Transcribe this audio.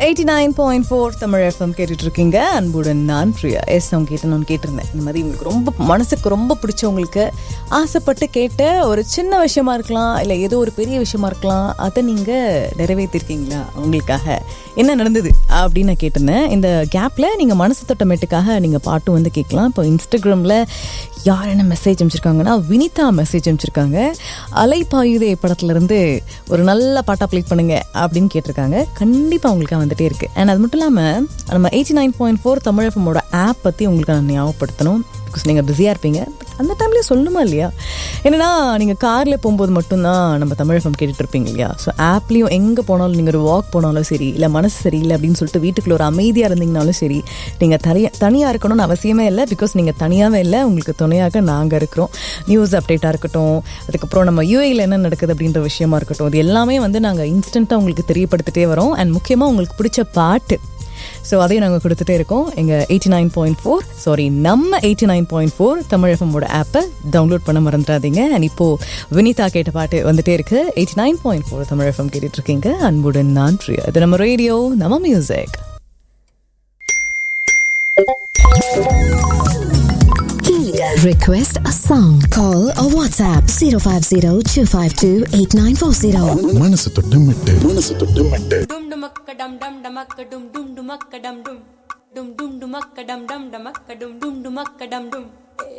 Eighty nine point four Tamil FM கேட்டுட்டு இருக்கீங்க அன்புடன் நான் பிரியா எஸ் அவங்க கேட்டணும்னு கேட்டிருந்தேன் இந்த மாதிரி உங்களுக்கு ரொம்ப மனசுக்கு ரொம்ப பிடிச்சவங்களுக்கு ஆசைப்பட்டு கேட்ட ஒரு சின்ன விஷயமா இருக்கலாம் இல்லை ஏதோ ஒரு பெரிய விஷயமா இருக்கலாம் அதை நீங்கள் நிறைவேற்றிருக்கீங்களா அவங்களுக்காக என்ன நடந்தது அப்படின்னு நான் கேட்டிருந்தேன் இந்த கேப்பில் நீங்கள் மனசு தொட்டமேட்டுக்காக நீங்கள் பாட்டும் வந்து கேட்கலாம் இப்போ இன்ஸ்டாகிராமில் யார் என்ன மெசேஜ் அனுப்பிச்சிருக்காங்கன்னா வினிதா மெசேஜ் அனுப்பிச்சிருக்காங்க அலைப்பாயுதே படத்துலேருந்து ஒரு நல்ல பாட்டாக ப்ளே பண்ணுங்க அப்படின்னு கேட்டிருக்காங்க கண்டிப்பாக உங்களுக்கு வந்துட்டே இருக்கு அண்ட் அது மட்டும் இல்லாமல் நம்ம eighty nine point four Tamil எஃப்எம்மோட ஆப் பற்றி உங்களுக்கு நான் ஞாபகப்படுத்தணும் பிகாஸ் நீங்கள் பிஸியாக இருப்பீங்க பட் அந்த டைம்லேயே சொல்லணுமா இல்லையா என்னன்னா நீங்கள் காரில் போகும்போது மட்டும்தான் நம்ம தமிழ் எஃப்எம் கேட்டுட்டு இருப்பீங்க இல்லையா ஸோ ஆப்லேயும் எங்கே போனாலும் நீங்கள் ஒரு வாக் போனாலும் சரி இல்லை மனசு சரியில்லை அப்படின்னு சொல்லிட்டு வீட்டுக்குள்ள ஒரு அமைதியாக இருந்தீங்கனாலும் சரி நீங்கள் தனியாக தனியாக இருக்கணும்னு அவசியமே இல்லை பிகாஸ் நீங்கள் தனியாகவே இல்லை உங்களுக்கு துணையாக நாங்கள் இருக்கிறோம் நியூஸ் அப்டேட்டாக இருக்கட்டும் அதுக்கப்புறம் நம்ம யூஏயில் என்ன நடக்குது அப்படின்ற விஷயமா இருக்கட்டும் இது எல்லாமே வந்து நாங்கள் இன்ஸ்டண்ட்டாக உங்களுக்கு தெரியப்படுத்திட்டே வரோம் அண்ட் முக்கியமாக உங்களுக்கு பிடிச்ச பாட்டு ஸோ அதையும் நாங்கள் கொடுத்துட்டே இருக்கோம் எங்கள் eighty nine point four sorry நம்ம eighty nine point four Tamil எஃப்எம்மோட ஆப்பை டவுன்லோட் பண்ண மறந்துடாதீங்க அண்ட் இப்போது வினிதா கேட்ட பாட்டு வந்துட்டே இருக்கு eighty nine point four Tamil FM கேட்டுட்டு இருக்கீங்க அன்புடன் நான் பிரியா இது நம்ம ரேடியோ நம்ம music Request a song. Call or WhatsApp 050 252 8940. மனசு தொட்டு மெட்டு மனசு தொட்டு மெட்டு dum dumakka dum dum dumakka dum dum dumakka dum dum dum dum dumakka dum dum dumakka dum dum dumakka dum dum